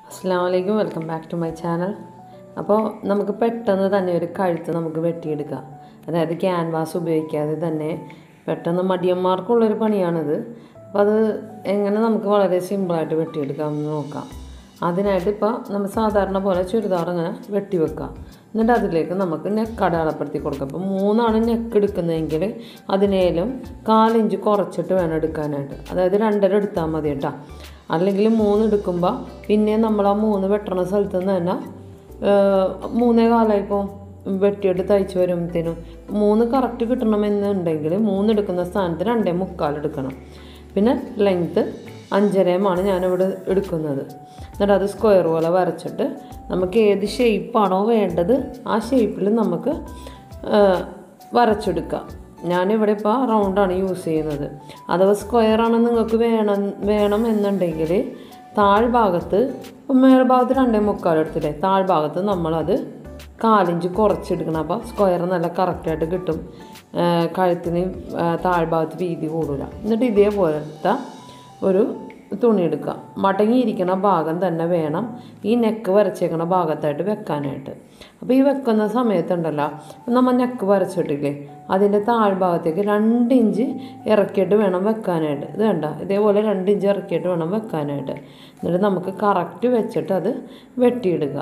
അസ്സാം വലൈക്കും welcome back to my channel അപ്പോൾ നമുക്ക് പെട്ടെന്ന് തന്നെ ഒരു കഴുത്ത് നമുക്ക് വെട്ടിയെടുക്കാം അതായത് ക്യാൻവാസ് ഉപയോഗിക്കാതെ തന്നെ പെട്ടെന്ന് മടിയന്മാർക്കുള്ളൊരു പണിയാണിത് അപ്പോൾ അത് എങ്ങനെ നമുക്ക് വളരെ സിമ്പിളായിട്ട് വെട്ടിയെടുക്കാമെന്ന് നോക്കാം അതിനായിട്ട് ഇപ്പോൾ നമ്മൾ സാധാരണ പോലെ ചുരിദാർ ഇങ്ങനെ വെട്ടി വെക്കാം എന്നിട്ട് അതിലേക്ക് നമുക്ക് നെക്ക് അടയാളപ്പെടുത്തി കൊടുക്കാം അപ്പോൾ മൂന്നാണ് നെക്ക് എടുക്കുന്നതെങ്കിൽ അതിനേലും കാലിഞ്ച് കുറച്ചിട്ട് വേണം എടുക്കാനായിട്ട് അതായത് രണ്ടര എടുത്താൽ മതി കേട്ടോ അല്ലെങ്കിൽ മൂന്ന് എടുക്കുമ്പോൾ പിന്നെ നമ്മൾ ആ മൂന്ന് വെട്ടണ സ്ഥലത്ത് നിന്ന് തന്നെ ഏഹ്, മൂന്നേ കാലമായിപ്പോൾ വെട്ടിയിട്ട് തയ്ച്ച് വരുമ്പോഴത്തേനും മൂന്ന് കറക്റ്റ് കിട്ടണമെന്നുണ്ടെങ്കിൽ മൂന്ന് എടുക്കുന്ന സ്ഥാനത്ത് രണ്ടേ മുക്കാൽ എടുക്കണം പിന്നെ ലെങ്ത്ത് അഞ്ചരയുമാണ് ഞാനിവിടെ എടുക്കുന്നത് എന്നിട്ട് അത് സ്ക്വയർ പോലെ വരച്ചിട്ട് നമുക്ക് ഏത് ഷേപ്പാണോ വേണ്ടത് ആ ഷേപ്പിൽ നമുക്ക് ഏഹ്, വരച്ചെടുക്കാം ഞാനിവിടെ ഇപ്പോൾ റൗണ്ടാണ് യൂസ് ചെയ്യുന്നത് അഥവാ സ്ക്വയർ ആണ് നിങ്ങൾക്ക് വേണം വേണം എന്നുണ്ടെങ്കിൽ താഴ്ഭാഗത്ത് ഇപ്പം മേൽഭാഗത്ത് രണ്ടേ മുക്കാൽ എടുത്തില്ലേ താഴ്ഭാഗത്ത് നമ്മളത് കാലിഞ്ച് കുറച്ചെടുക്കണം അപ്പോൾ സ്ക്വയർ നല്ല കറക്റ്റായിട്ട് കിട്ടും ആ, കഴുത്തിന് ആ, താഴ്ഭാഗത്ത് വീതി കൂടില്ല എന്നിട്ട് ഇതേപോലത്തെ ഒരു തുണി എടുക്കുക മടങ്ങിയിരിക്കുന്ന ഭാഗം തന്നെ വേണം ഈ നെക്ക് വരച്ചേക്കണ ഭാഗത്തായിട്ട് വെക്കാനായിട്ട് അപ്പോൾ ഈ വെക്കുന്ന സമയത്തുണ്ടല്ലോ നമ്മൾ നെക്ക് വരച്ചിട്ടില്ലേ അതിൻ്റെ താഴ്ഭാഗത്തേക്ക് രണ്ട് ഇഞ്ച് ഇറക്കിയിട്ട് വേണം വെക്കാനായിട്ട് ഇത് വേണ്ട ഇതേപോലെ രണ്ട് ഇഞ്ച് ഇറക്കിയിട്ട് വേണം വെക്കാനായിട്ട് എന്നിട്ട് നമുക്ക് കറക്റ്റ് വെച്ചിട്ട് അത് വെട്ടിയിടുക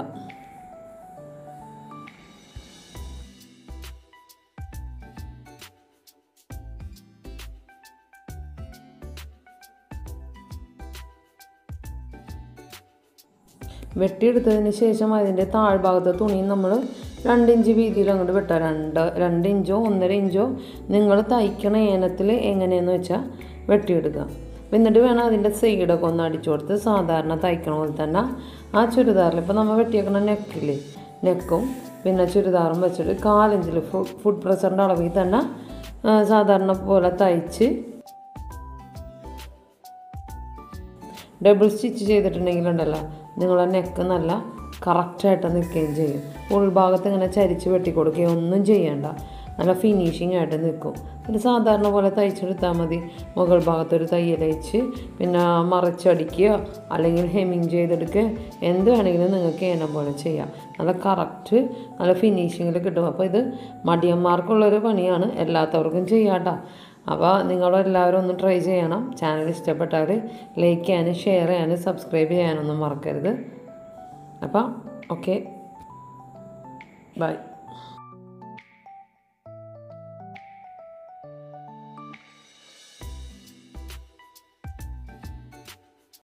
വെട്ടിയെടുത്തതിന് ശേഷം അതിൻ്റെ താഴ്ഭാഗത്തെ തുണി നമ്മൾ രണ്ട് ഇഞ്ച് വീതിയിൽ അങ്ങോട്ട് വെട്ടുക രണ്ട് രണ്ട് ഇഞ്ചോ ഒന്നര ഇഞ്ചോ നിങ്ങൾ തയ്ക്കണ ഏനത്തിൽ എങ്ങനെയെന്ന് വെച്ചാൽ വെട്ടിയെടുക്കുക അപ്പം എന്നിട്ട് വേണം അതിൻ്റെ സൈഡൊക്കെ ഒന്ന് അടിച്ചു കൊടുത്ത് സാധാരണ തയ്ക്കണ പോലെ തന്നെ ആ ചുരിദാറിൽ ഇപ്പോൾ നമ്മൾ വെട്ടിയേക്കണ നെക്കില്ലേ നെക്കും പിന്നെ ചുരിദാറും വെച്ചിട്ട് കാലിഞ്ചിൽ ഫുഡ് പ്രഷറിൻ്റെ അളവിൽ തന്നെ ആ, സാധാരണ പോലെ തയ്ച്ച് ഡബിൾ സ്റ്റിച്ച് ചെയ്തിട്ടുണ്ടെങ്കിലുണ്ടല്ലോ നിങ്ങളെ നെക്ക് നല്ല കറക്റ്റായിട്ട് നിൽക്കുകയും ചെയ്യും ഉൾഭാഗത്ത് ഇങ്ങനെ ചരിച്ച് വെട്ടി കൊടുക്കുകയോ ഒന്നും ചെയ്യണ്ട നല്ല ഫിനിഷിംഗ് ആയിട്ട് നിൽക്കും പിന്നെ സാധാരണ പോലെ തയ്ച്ചെടുത്താൽ മതി മുകൾ ഭാഗത്തൊരു തയ്യൽ അയച്ച് പിന്നെ മറിച്ചടിക്കുകയോ അല്ലെങ്കിൽ ഹെമ്മിങ് ചെയ്തെടുക്കുക എന്ത് വേണമെങ്കിലും നിങ്ങൾക്ക് ഏനം പോലെ ചെയ്യാം നല്ല കറക്റ്റ് നല്ല ഫിനിഷിങ്ങിൽ കിട്ടും അപ്പോൾ ഇത് മടിയന്മാർക്കുള്ളൊരു പണിയാണ് എല്ലാത്തവർക്കും ചെയ്യാട്ടോ അപ്പോൾ നിങ്ങളെല്ലാവരും ഒന്ന് ട്രൈ ചെയ്യണം ചാനൽ ഇഷ്ടപ്പെട്ടാൽ ലൈക്ക് ചെയ്യാനും ഷെയർ ചെയ്യാനും സബ്സ്ക്രൈബ് ചെയ്യാനൊന്നും മറക്കരുത് അപ്പോൾ ഓക്കെ ബൈ